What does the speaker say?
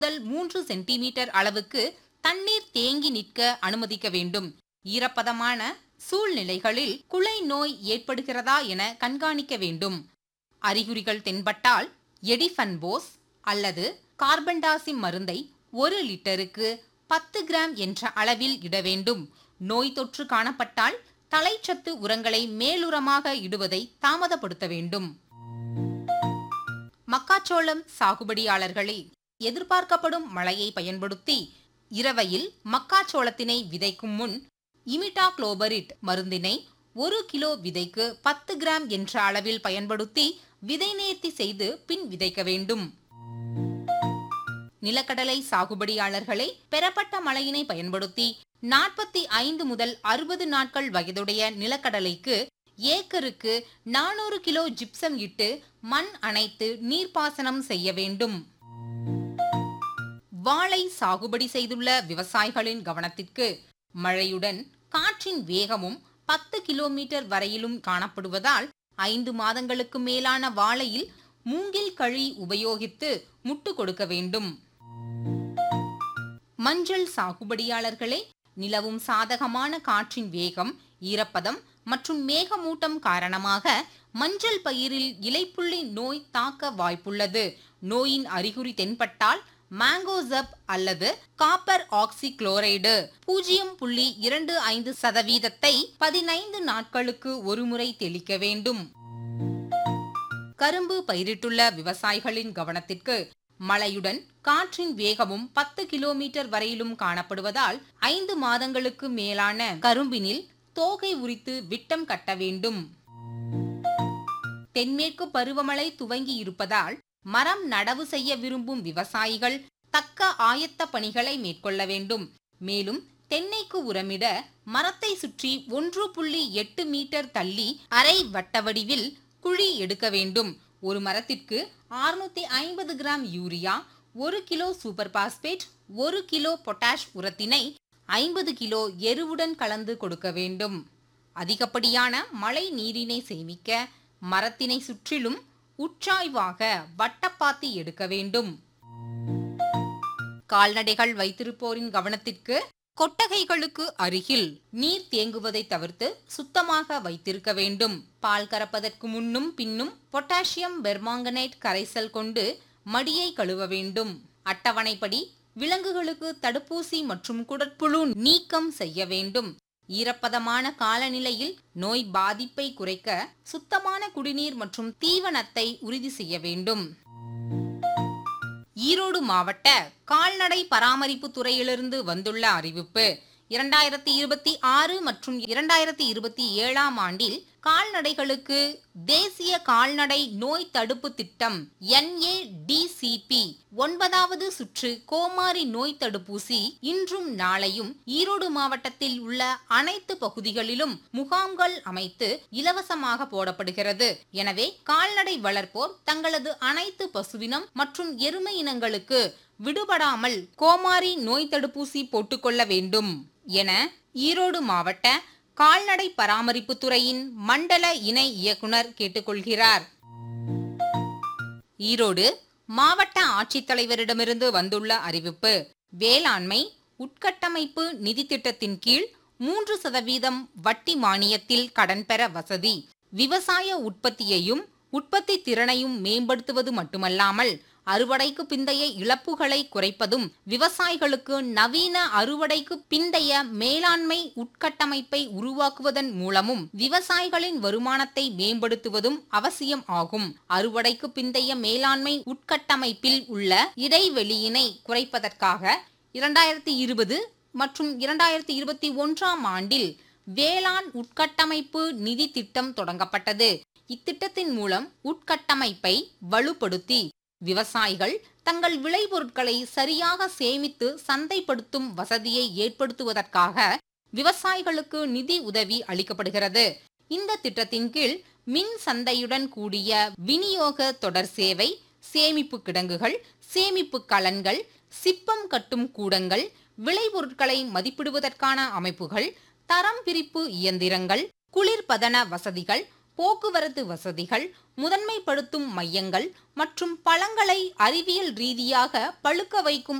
முதல் மூன்று சென்டிமீட்டர் அளவுக்கு தண்ணீர் தேங்கி நிற்க அனுமதிக்க வேண்டும் ஈரப்பதமான சூழ்நிலைகளில் குலை நோய் ஏற்படுகிறதா என கண்காணிக்க வேண்டும் அறிகுறிகள் தென்பட்டால் எடிஃபன்போஸ் அல்லது கார்பன்டாசிம் மருந்தை ஒரு லிட்டருக்கு பத்து கிராம் என்ற அளவில் இட வேண்டும் நோய் தொற்று காணப்பட்டால் தலைச்சத்து உரங்களை மேலுரமாக இடுவதை தாமதப்படுத்த வேண்டும் மக்காச்சோளம் சாகுபடியாளர்களே எதிர்பார்க்கப்படும் மழையை பயன்படுத்தி இரவையில் மக்காச்சோளத்தினை விதைக்கும் முன் இமிடாக்ளோபரிட் மருந்தினை ஒரு கிலோ விதைக்கு பத்து கிராம் என்ற அளவில் பயன்படுத்தி விதை நேர்த்தி செய்து பின் விதைக்க வேண்டும் நிலக்கடலை சாகுபடியாளர்களை பெறப்பட்ட மழையினை பயன்படுத்தி நாற்பத்தி ஐந்து முதல் அறுபது நாட்கள் வயதுடைய நிலக்கடலைக்கு ஏக்கருக்கு நானூறு கிலோ ஜிப்சம் இட்டு மண் அணைத்து நீர்ப்பாசனம் செய்ய வேண்டும் வாழை சாகுபடி செய்துள்ள விவசாயிகளின் கவனத்திற்கு மழையுடன் காற்றின் வேகமும் பத்து கிலோமீட்டர் வரையிலும் காணப்படுவதால் ஐந்து மாதங்களுக்கு மேலான வாழையில் மூங்கில் கழி உபயோகித்து முட்டு கொடுக்க வேண்டும் மஞ்சள் சாகுபடியாளர்களே நிலவும் சாதகமான காற்றின் வேகம் ஈரப்பதம் மற்றும் மேகமூட்டம் காரணமாக மஞ்சள் பயிரில் இலைப்புள்ளி நோய் தாக்க வாய்ப்புள்ளது நோயின் அறிகுறி தென்பட்டால் மேங்கோசப் அல்லது காப்பர் ஆக்சி குளோரைடு பூஜ்ஜியம் புள்ளி இரண்டு ஐந்து சதவீதத்தை பதினைந்து நாட்களுக்கு ஒருமுறை தெளிக்க வேண்டும் கரும்பு பயிரிட்டுள்ள விவசாயிகளின் கவனத்திற்கு மழையுடன் காற்றின் வேகமும் பத்து கிலோமீட்டர் வரையிலும் காணப்படுவதால் ஐந்து மாதங்களுக்கு மேலான கரும்பினில் தோகை உரித்து விட்டம் கட்ட வேண்டும் தென்மேற்கு பருவமழை துவங்கி இருப்பதால் மரம் நடவு செய்ய விரும்பும் விவசாயிகள் தக்க ஆயத்த பணிகளை மேற்கொள்ள வேண்டும் மேலும் தென்னைக்கு உரமிட மரத்தை சுற்றி ஒன்று புள்ளி எட்டு மீட்டர் தள்ளி அரை வட்ட வடிவில் குழி எடுக்க வேண்டும் ஒரு மரத்திற்கு அறுநூத்தி ஐம்பது கிராம் யூரியா ஒரு கிலோ சூப்பர் பாஸ்பேட் ஒரு கிலோ பொட்டாஷ் உரத்தினை ஐம்பது கிலோ எருவுடன் கலந்து கொடுக்க வேண்டும் அதிகப்படியான மழை நீரினை சேமிக்க மரத்தினை சுற்றிலும் உற்றாய்வாக வட்டப்பாத்தி எடுக்க வேண்டும் கால்நடைகள் வைத்திருப்போரின் கவனத்திற்கு கொட்டகைகளுக்கு அருகில் நீர் தேங்குவதை தவிர்த்து சுத்தமாக வைத்திருக்க வேண்டும் பால் கறப்பதற்கு முன்னும் பின்னும் பொட்டாசியம் பெர்மாங்கனேட் கரைசல் கொண்டு மடியை கழுவ வேண்டும் அட்டவணைப்படி விலங்குகளுக்கு தடுப்பூசி மற்றும் குடற்புழு நீக்கம் செய்ய வேண்டும் ஈரப்பதமான காலநிலையில் நோய் பாதிப்பை குறைக்க சுத்தமான குடிநீர் மற்றும் தீவனத்தை உறுதி செய்ய வேண்டும் ஈரோடு மாவட்ட கால்நடை பராமரிப்பு துறையிலிருந்து வந்துள்ள அறிவிப்பு இரண்டாயிரத்தி இருபத்தி ஆறு மற்றும் இரண்டாயிரத்தி இருபத்தி ஏழாம் ஆண்டில் கால்நடைகளுக்கு தேசிய கால்நடை நோய் தடுப்பு திட்டம் என்ஏடிசிபி ஒன்பதாவது சுற்று கோமாரி நோய் தடுப்பூசி இன்றும் நாளையும் ஈரோடு மாவட்டத்தில் உள்ள அனைத்து பகுதிகளிலும் முகாம்கள் அமைத்து இலவசமாக போடப்படுகிறது எனவே கால்நடை வளர்ப்போர் தங்களது அனைத்து பசுவினம் மற்றும் எருமை இனங்களுக்கு விடுபடாமல் கோமாரி நோய் தடுப்பூசி போட்டுக்கொள்ள வேண்டும் என ஈரோடு மாவட்ட கால்நடை பராமரிப்பு துறையின் மண்டல இணை இயக்குனர் கேட்டுக்கொள்கிறார் ஈரோடு மாவட்ட ஆட்சித்தலைவரிடமிருந்து வந்துள்ள அறிவிப்பு வேளாண்மை உட்கட்டமைப்பு நிதி திட்டத்தின் கீழ் மூன்று சதவீதம் வட்டி மானியத்தில் கடன் பெற வசதி விவசாய உற்பத்தியையும் உற்பத்தி திறனையும் மேம்படுத்துவது மட்டுமல்லாமல் அறுவடைக்கு பிந்தைய இழப்புகளை குறைப்பதும் விவசாயிகளுக்கு நவீன அறுவடைக்கு பிந்தைய மேலாண்மை உட்கட்டமைப்பை உருவாக்குவதன் மூலமும் விவசாயிகளின் வருமானத்தை மேம்படுத்துவதும் அவசியம் ஆகும் அறுவடைக்கு பிந்தைய மேலாண்மை உட்கட்டமைப்பில் உள்ள இடைவெளியினை குறைப்பதற்காக இரண்டாயிரத்தி இருபது மற்றும் இரண்டாயிரத்தி இருபத்தி ஒன்றாம் ஆண்டில் வேளாண் உட்கட்டமைப்பு நிதி திட்டம் தொடங்கப்பட்டது இத்திட்டத்தின் மூலம் உட்கட்டமைப்பை வலுப்படுத்தி விவசாயிகள் தங்கள் விளைபொருட்களை சரியாக சேமித்து சந்தைப்படுத்தும் வசதியை ஏற்படுத்துவதற்காக விவசாயிகளுக்கு நிதி உதவி அளிக்கப்படுகிறது இந்த திட்டத்தின் கீழ் மின் சந்தையுடன் கூடிய விநியோக தொடர் சேவை சேமிப்பு கிடங்குகள் சேமிப்பு கலன்கள் சிப்பம் கட்டும் கூடங்கள் விளைபொருட்களை மதிப்பிடுவதற்கான அமைப்புகள் தரம் பிரிப்பு இயந்திரங்கள் குளிர்பதன வசதிகள் போக்குவரத்து வசதிகள் முதன்மைப்படுத்தும் மையங்கள் மற்றும் பழங்களை அறிவியல் ரீதியாக பழுக்க வைக்கும்